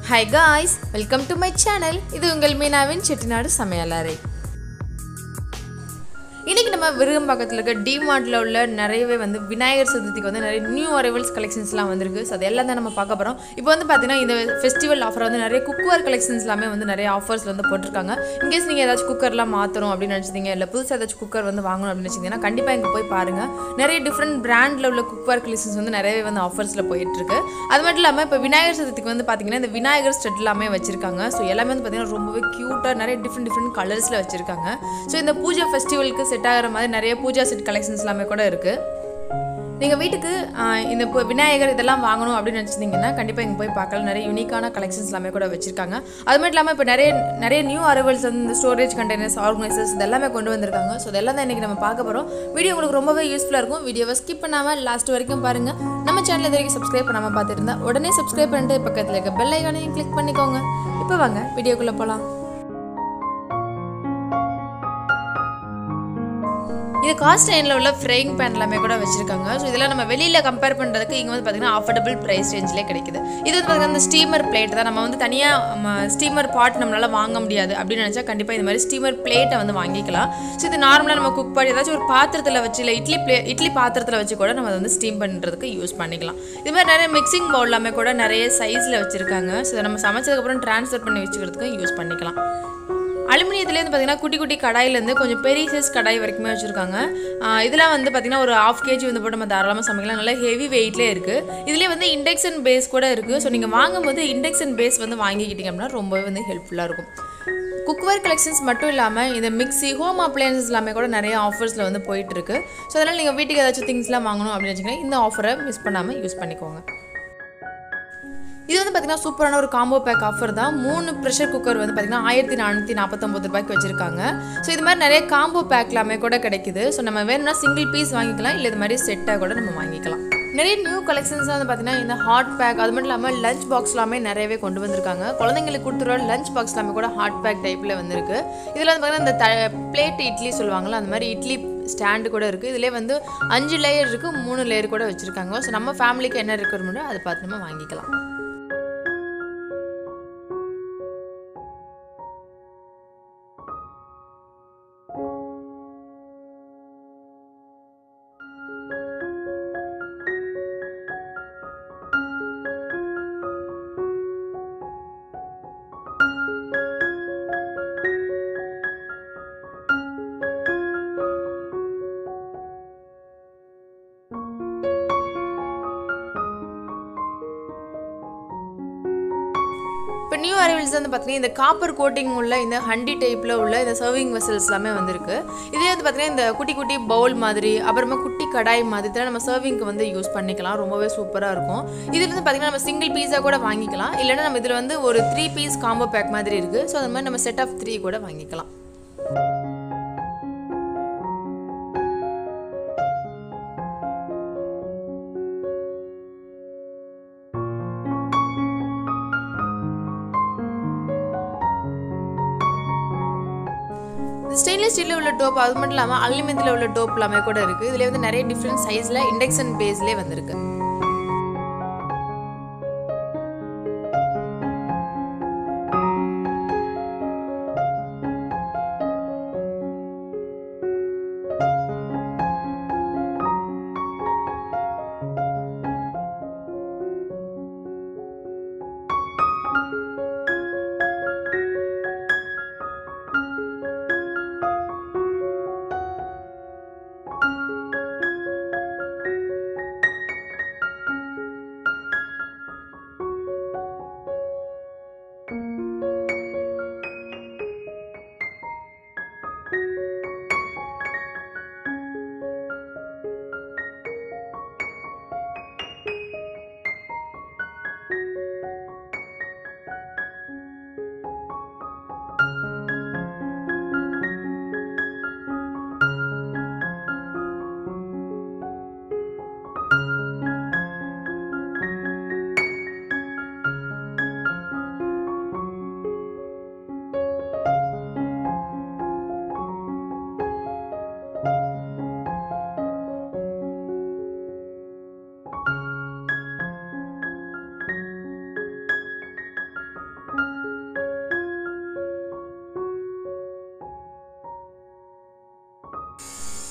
hi guys welcome to my channel இது உங்கள் மீனாவின் செட்டிநாடு சமையலறை இன்றைக்கி நம்ம விருகம்பாக்கத்தில் இருக்க டிமார்ட்டில் உள்ள நிறையவே வந்து விநாயகர் சதுர்த்திக்கு வந்து நிறைய நியூ அரைவல்ஸ் கலெக்ஷன்ஸ்லாம் வந்திருக்கு ஸோ அது எல்லாம் தான் நம்ம பார்க்க போகிறோம் இப்போ வந்து பார்த்தீங்கன்னா இந்த ஃபெஸ்டிவல் ஆஃபர் வந்து நிறைய குக்வேர் கலெக்ஷன்ஸ் எல்லாமே வந்து நிறைய ஆஃபர்ஸில் வந்து போட்டிருக்காங்க இன்கேஸ் நீங்கள் ஏதாச்சும் குக்கர்லாம் மாற்றணும் அப்படின்னு நினச்சிங்க இல்லை புதுசாக ஏதாச்சும் குக்கர் வந்து வாங்கணும் அப்படின்னு நினச்சிங்கன்னா கண்டிப்பாக இங்கே போய் பாருங்கள் நிறைய டிஃப்ரெண்ட் பிராண்டில் உள்ள குக்வேர் கலெக்ஷன்ஸ் வந்து நிறையவே வந்து ஆஃபர்ஸில் போயிட்டுருக்கு அது மட்டும் இல்லாமல் இப்போ விநாயகர் சதுர்த்திக்கு வந்து பார்த்தீங்கன்னா இந்த விநாயகர் ஸ்டெட் எல்லாமே வச்சிருக்காங்க ஸோ எல்லாமே வந்து பார்த்தீங்கன்னா ரொம்பவே க்யூட்டாக நிறைய டிஃப்ரெண்ட் டிஃப்ரெண்ட் கலர்ஸில் வச்சிருக்காங்க ஸோ இந்த பூஜை ஃபெஸ்டிவலுக்கு செட் ஆகிற மாதிரி நிறைய பூஜா செட் கலெக்ஷன்ஸ் எல்லாமே கூட இருக்குது நீங்கள் வீட்டுக்கு ஆஹ், இந்த இப்போ விநாயகர் இதெல்லாம் வாங்கணும் அப்படின்னு நினச்சிருந்தீங்கன்னா கண்டிப்பாக இங்கே போய் பார்க்கலாம் நிறைய யூனிக்கான கலெக்ஷன்ஸ் எல்லாமே கூட வச்சிருக்காங்க அது மட்டும் இல்லாமல் இப்போ நிறைய நிறைய நியூ அரைவல்ஸ் வந்து இந்த ஸ்டோரேஜ் கண்டெய்னர்ஸ் ஆர்கனைசர்ஸ் இதெல்லாமே கொண்டு வந்திருக்காங்க ஸோ இதெல்லாம் தான் இன்றைக்கி நம்ம பார்க்க போகிறோம் வீடியோ உங்களுக்கு ரொம்பவே யூஸ்ஃபுல்லாக இருக்கும் வீடியோவை ஸ்கிப் பண்ணாமல் லாஸ்ட் வரைக்கும் பாருங்கள் நம்ம சேனல் இது வரைக்கும் சப்ஸ்கிரைப் பண்ணாமல் பார்த்துட்டு இருந்தா உடனே சப்ஸ்கிரைப் பண்ணிட்டு பக்கத்தில் இருக்க பெல் ஐக்கானையும் கிளிக் பண்ணிக்கோங்க இப்போ வாங்க வீடியோக்குள்ளே போகலாம் இது காஸ்ட் லைனில் உள்ள ஃப்ரைங் பேன் எல்லாமே கூட வச்சிருக்காங்க ஸோ இதெல்லாம் நம்ம வெளியில் கம்பேர் பண்ணுறதுக்கு இங்கே வந்து பார்த்தீங்கன்னா அஃபோர்டபுள் ப்ரைஸ் ரேஞ்சிலே கிடைக்குது இது வந்து பார்த்தீங்கன்னா இந்த ஸ்டீமர் பிளேட் தான் நம்ம வந்து தனியாக ஸ்டீமர் பாட் நம்மளால வாங்க முடியாது அப்படின்னு நினச்சா கண்டிப்பாக இந்த மாதிரி ஸ்டீமர் பிளேட்டை வந்து வாங்கிக்கலாம் ஸோ இது நார்மலாக நம்ம குக் பண்ணி ஏதாச்சும் ஒரு பாத்திரத்தில் வச்சு இல்லை இட்லி பிளே இட்லி பாத்திரத்தில் வச்சு கூட நம்ம அதை வந்து ஸ்டீம் பண்ணுறதுக்கு யூஸ் பண்ணிக்கலாம் இது மாதிரி நிறைய மிக்சிங் பவுல் எல்லாமே கூட நிறைய சைஸில் வச்சுருக்காங்க ஸோ இதை நம்ம சமைச்சதுக்கப்புறம் ட்ரான்ஸ்ஃபர் பண்ணி வச்சுக்கிறதுக்கும் யூஸ் பண்ணிக்கலாம் அலுமினியத்துலேயே வந்து பார்த்தீங்கன்னா குட்டி குட்டி கடாயிலேருந்து கொஞ்சம் பெரிய சைஸ் கடாய் வரைக்குமே வச்சுருக்காங்க இதெல்லாம் வந்து பார்த்தீங்கன்னா ஒரு ஆஃப் கேஜி வந்து போட்டு நம்ம தாராளமாக சமைக்கலாம் நல்லா ஹெவி வெயிட்லேயே இருக்குது இதுலேயே வந்து இண்டக்ஷன் பேஸ் கூட இருக்குது ஸோ நீங்கள் வாங்கும்போது இண்டக்ஷன் பேஸ் வந்து வாங்கிக்கிட்டீங்க அப்படின்னா ரொம்பவே வந்து ஹெல்ப்ஃபுல்லாக இருக்கும் குக்வேர் கலெக்ஷன்ஸ் மட்டும் இல்லாமல் இந்த மிக்ஸி ஹோம் அப்ளையன்சஸ் எல்லாமே கூட நிறைய ஆஃபர்ஸில் வந்து போயிட்டு இருக்கு ஸோ அதனால் நீங்கள் வீட்டுக்கு ஏதாச்சும் திங்ஸ்லாம் வாங்கணும் அப்படின்னு வச்சுக்கோங்க இந்த ஆஃபரை மிஸ் பண்ணாமல் யூஸ் பண்ணிக்கோங்க இது வந்து பார்த்தீங்கன்னா சூப்பரான ஒரு காம்போ பேக் ஆஃபர் தான் மூணு ப்ரெஷர் குக்கர் வந்து பார்த்தீங்கன்னா ஆயிரத்தி நானூற்றி நாற்பத்தொம்பது ரூபாய்க்கு வச்சிருக்காங்க ஸோ இது மாதிரி நிறைய காம்போ பேக் எல்லாமே கூட கிடைக்குது ஸோ நம்ம வேணும்னா சிங்கிள் பீஸ் வாங்கிக்கலாம் இல்லை இது மாதிரி செட்டாக கூட நம்ம வாங்கிக்கலாம் நிறைய நியூ கலெக்ஷன்ஸ் வந்து பார்த்தீங்கன்னா இந்த ஹாட் பேக் அது மட்டும் இல்லாமல் லஞ்ச் பாக்ஸ் எல்லாமே நிறையவே கொண்டு வந்திருக்காங்க குழந்தைங்களுக்கு கொடுத்துருவ லஞ்ச் பாக்ஸ் எல்லாமே கூட ஹாட் பேக் டைப்பில் வந்திருக்கு இதில் வந்து பார்த்தீங்கன்னா இந்த த பிளேட் இட்லி சொல்லுவாங்கள்ல அந்த மாதிரி இட்லி ஸ்டாண்டு கூட இருக்குது இதிலே வந்து அஞ்சு லேயர் இருக்குது மூணு லேயர் கூட வச்சுருக்காங்க ஸோ நம்ம ஃபேமிலிக்கு என்ன ரெக்குவயர்மெண்ட்டோ அதை பார்த்து நம்ம வாங்கிக்கலாம் இப்போ நியூ அரைவல்ஸ் வந்து பார்த்தீங்கன்னா இந்த காப்பர் கோட்டிங் உள்ள இந்த ஹண்டி டைப்பில் உள்ள இந்த சர்விங் வெசல்ஸ் எல்லாமே வந்திருக்கு இதே வந்து பார்த்தீங்கன்னா இந்த குட்டி குட்டி பவுல் மாதிரி அப்புறமா குட்டி கடாய் மாதிரி இதெல்லாம் நம்ம சர்விங்க்கு வந்து யூஸ் பண்ணிக்கலாம் ரொம்பவே சூப்பராக இருக்கும் இதில் வந்து பார்த்தீங்கன்னா நம்ம சிங்கிள் பீஸாக கூட வாங்கிக்கலாம் இல்லைன்னா நம்ம இதில் வந்து ஒரு த்ரீ பீஸ் காம்போ பேக் மாதிரி இருக்குது ஸோ அது மாதிரி நம்ம செட் ஆஃப் த்ரீ கூட வாங்கிக்கலாம் ஸ்டெயின்லெஸ் ஸ்டீலில் உள்ள டோப் அது மட்டும் இல்லாமல் அலுமினியத்தில் உள்ள டோப் எல்லாமே கூட இருக்குது இதில் வந்து நிறைய டிஃப்ரெண்ட் சைஸில் இண்டக்ஷன் பேஸ்லேயே வந்திருக்கு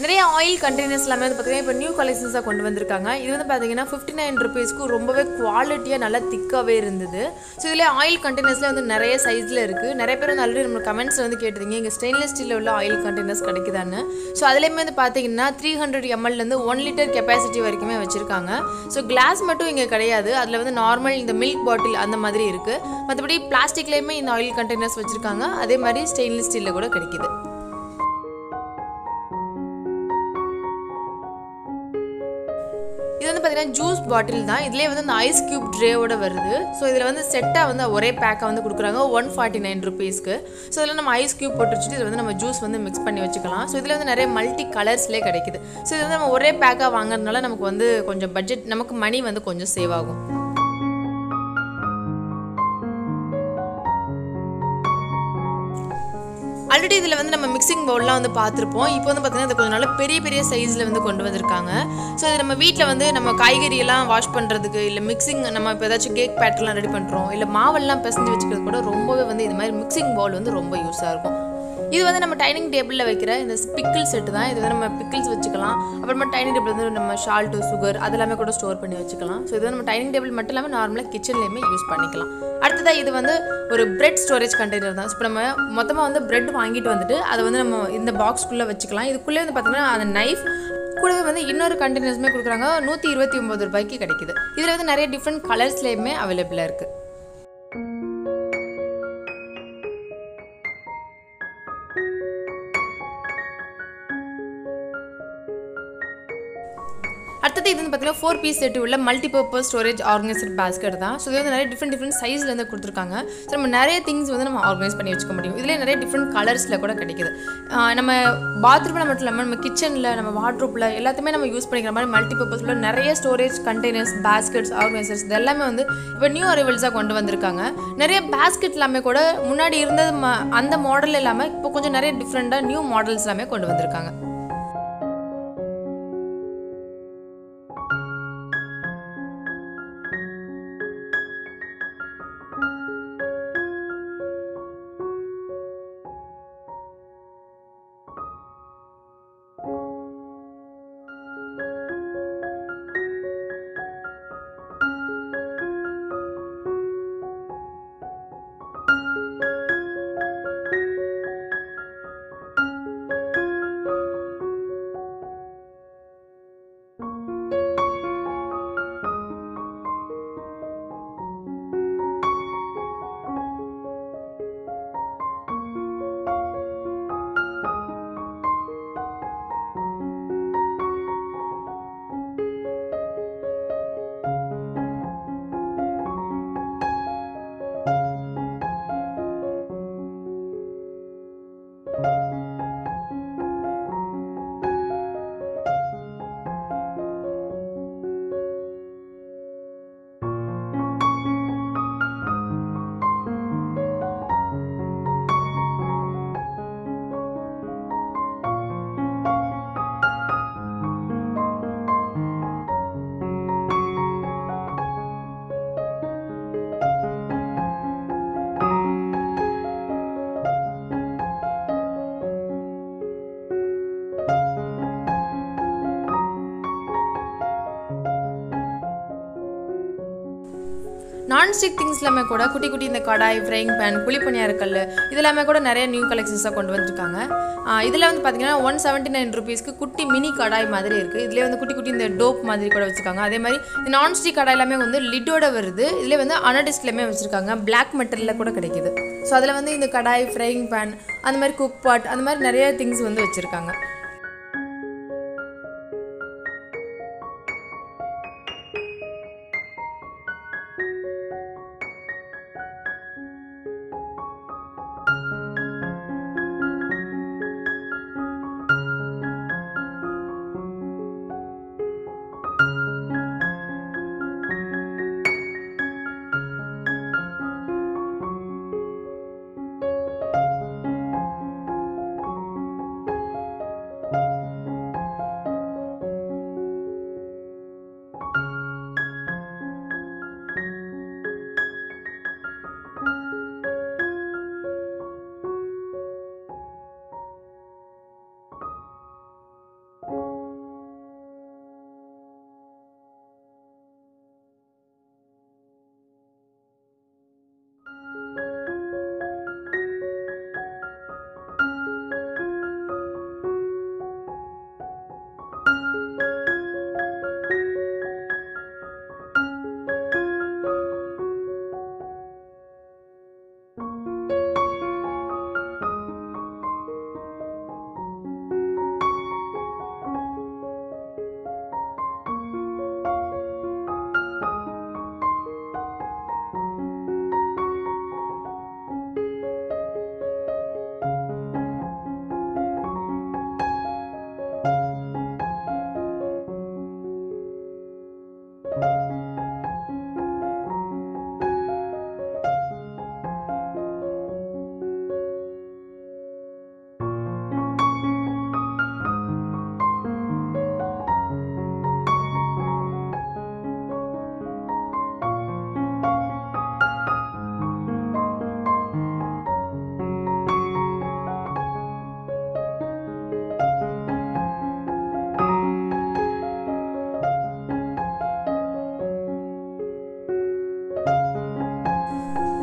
நிறைய ஆயில் கண்டெய்னர்ஸ் எல்லாமே வந்து பார்த்தீங்கன்னா இப்போ நியூ கலெக்ஷன்ஸாக கொண்டு வந்திருக்காங்க இது வந்து பார்த்தீங்கன்னா ஃபிஃப்டி நைன் ருபீஸ்க்கு ரொம்பவே குவாலிட்டியாக நல்லா திக்காகவே இருந்தது ஸோ இதில் ஆயில் கண்டெய்னர்ஸ்ல வந்து நிறைய சைஸில் இருக்குது நிறைய பேர் வந்து ஆல்ரெடி நம்ம கமெண்ட்ஸில் வந்து கேட்டிருந்தீங்க இங்கே ஸ்டெயின்லெஸ் ஸ்டீலில் உள்ள ஆயில் கண்டெய்னர்ஸ் கிடைக்குதான்னு ஸோ அதுலேயுமே வந்து பார்த்தீங்கன்னா த்ரீ ஹண்ட்ரட் எம்எல்லேருந்து ஒன் லிட்டர் கெப்பாசிட்டி வரைக்குமே வச்சுருக்காங்க ஸோ கிளாஸ் மட்டும் இங்கே கிடையாது அதில் வந்து நார்மல் இந்த மில்க் பாட்டில் அந்த மாதிரி இருக்குது மற்றபடி பிளாஸ்டிக்லேயுமே இந்த ஆயில் கண்டெய்னர்ஸ் வச்சுருக்காங்க அதே மாதிரி ஸ்டெயின்லெஸ் ஸ்டீலில் கூட கிடைக்குது இது வந்து பார்த்தீங்கன்னா ஜூஸ் பாட்டில் தான் இதுலேயே வந்து அந்த ஐஸ் கியூப் ட்ரேவோட வருது ஸோ இதில் வந்து செட்டாக வந்து ஒரே பேக்காக வந்து கொடுக்குறாங்க ஒன் ஃபார்ட்டி நைன் ருபீஸ்க்கு ஸோ இதில் நம்ம ஐஸ் கியூப் போட்டு வச்சுட்டு இதில் வந்து நம்ம ஜூஸ் வந்து மிக்ஸ் பண்ணி வச்சுக்கலாம் ஸோ இதில் வந்து நிறைய மல்டி கலர்ஸ்லேயே கிடைக்குது ஸோ இது வந்து நம்ம ஒரே பேக்காக வாங்குறதுனால நமக்கு வந்து கொஞ்சம் பட்ஜெட் நமக்கு மணி வந்து கொஞ்சம் சேவ் ஆகும் ஆல்ரெடி இதில் வந்து நம்ம மிக்சிங் பவுல்லாம் வந்து பார்த்துருப்போம் இப்போ வந்து பார்த்தீங்கன்னா இது கொஞ்சம் நல்ல பெரிய பெரிய சைஸில் வந்து கொண்டு வந்திருக்காங்க ஸோ இது நம்ம வீட்டில் வந்து நம்ம காய்கறியெல்லாம் வாஷ் பண்ணுறதுக்கு இல்லை மிக்சிங் நம்ம இப்போ ஏதாச்சும் கேக் பேட்டர்லாம் ரெடி பண்ணுறோம் இல்லை மாவெல்லாம் பிசைஞ்சு வச்சுக்கிறது கூட ரொம்பவே வந்து இது மாதிரி மிக்சிங் பவுல் வந்து ரொம்ப யூஸாக இருக்கும் இது வந்து நம்ம டைனிங் டேபிளில் வைக்கிற இந்த பிக்கிள் செட்டு தான் இது வந்து நம்ம பிக்கிள்ஸ் வச்சுக்கலாம் அப்புறமா டைனிங் டேபிள் வந்து நம்ம ஷால்ட்டு சுகர் அதெல்லாமே கூட ஸ்டோர் பண்ணி வச்சுக்கலாம் ஸோ இது வந்து நம்ம டைனிங் டேபிள் மட்டும் இல்லாமல் நார்மலாக கிச்சன்லேயுமே யூஸ் பண்ணிக்கலாம் அடுத்ததாக இது வந்து ஒரு பிரெட் ஸ்டோரேஜ் கண்டெய்னர் தான் இப்போ நம்ம மொத்தமாக வந்து பிரெட் வாங்கிட்டு வந்துட்டு அதை வந்து நம்ம இந்த பாக்ஸ்க்குள்ளே வச்சுக்கலாம் இதுக்குள்ளே வந்து பார்த்தீங்கன்னா அந்த நைஃப் கூடவே வந்து இன்னொரு கண்டெய்னர்ஸுமே கொடுக்குறாங்க நூற்றி இருபத்தி ஒம்பது ரூபாய்க்கு கிடைக்குது இதில் வந்து நிறைய டிஃப்ரெண்ட் கலர்ஸ்லேயுமே அவைலபிளாக இருக்குது அடுத்தது இது வந்து பார்த்தீங்கன்னா ஃபோர் பீஸ் செட்டு உள்ள multi purpose storage organiser basket தான் ஸோ இது வந்து நிறைய டிஃப்ரெண்ட் டிஃப்ரெண்ட் சைஸில் வந்து கொடுத்துருக்காங்க ஸோ நம்ம நிறைய திங்ஸ் வந்து நம்ம ஆர்கனைஸ் பண்ணி வச்சுக்க முடியும் இதில் நிறைய டிஃப்ரெண்ட் கலர்ஸில் கூட கிடைக்குது ஆஹ் நம்ம பாத்ரூமில் மட்டும் இல்லாமல் நம்ம கிச்சனில் நம்ம வாட்ரூப்பில் எல்லாத்தையுமே நம்ம யூஸ் பண்ணிக்கிற மாதிரி மல்டி பர்பஸ் உள்ள நிறைய ஸ்டோரேஜ் கண்டெய்னர்ஸ் பேஸ்கெட்ஸ் ஆர்கனைசர்ஸ் இது எல்லாமே வந்து இப்போ நியூ அரைவல்ஸாக கொண்டு வந்திருக்காங்க நிறைய பேஸ்கெட் எல்லாமே கூட முன்னாடி இருந்தது ம- அந்த மாடல் இல்லாமல் இப்போ கொஞ்சம் நிறைய டிஃப்ரெண்ட்டாக நியூ மாடல்ஸ் எல்லாமே கொண்டு வந்திருக்காங்க நான்ஸ்டிக் திங்ஸ் எல்லாமே கூட குட்டி குட்டி இந்த கடாய் ஃப்ரைங் பேன் குழிப்பணியார கல் இது எல்லாமே கூட நிறைய நியூ கலெக்ஷன்ஸாக கொண்டு வந்திருக்காங்க இதில் வந்து பார்த்தீங்கன்னா ஒன் செவன்ட்டி நைன் ருபீஸ்க்கு குட்டி மினி கடாய் மாதிரி இருக்குது இதுலேயே வந்து குட்டி குட்டி இந்த டோப் மாதிரி கூட வச்சுருக்காங்க அதே மாதிரி இந்த நான்ஸ்டிக் கடாய் எல்லாமே வந்து லிட்டோட வருது இதில் வந்து அனடிஸ்ட்லேயுமே வச்சுருக்காங்க பிளாக் மெட்டலில் கூட கிடைக்குது ஸோ அதில் வந்து இந்த கடாய் ஃப்ரைங் பேன் அந்த மாதிரி குக் பாட் அந்த மாதிரி நிறைய திங்ஸ் வந்து வச்சுருக்காங்க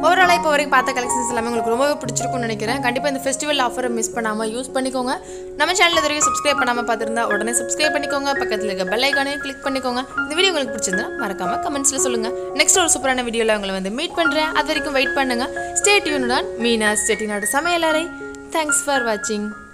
ஓவராலாக இப்போ வரைக்கும் பார்த்த கலெக்ஷன்ஸ் எல்லாமே உங்களுக்கு ரொம்பவே பிடிச்சிருக்கும்னு நினைக்கிறேன் கண்டிப்பாக இந்த ஃபெஸ்டிவல் ஆஃபரை மிஸ் பண்ணாமல் யூஸ் பண்ணிக்கோங்க நம்ம சேனல் இது வரைக்கும் சப்ஸ்கிரைப் பண்ணாமல் பார்த்துருந்தா உடனே சப்ஸ்கிரைப் பண்ணிக்கோங்க பக்கத்தில் இருக்க பெல் ஐக்கானையும் கிளிக் பண்ணிக்கோங்க இந்த வீடியோ உங்களுக்கு பிடிச்சிருந்தா மறக்காமல் கமெண்ட்ஸில் சொல்லுங்கள் நெக்ஸ்ட் ஒரு சூப்பரான வீடியோவில் உங்களை வந்து மீட் பண்ணுறேன் அது வரைக்கும் வெயிட் பண்ணுங்கள் ஸ்டே டியூனுடன் மீனா செட்டிநாடு சமையலறை தேங்க்ஸ் ஃபார் வாட்சிங்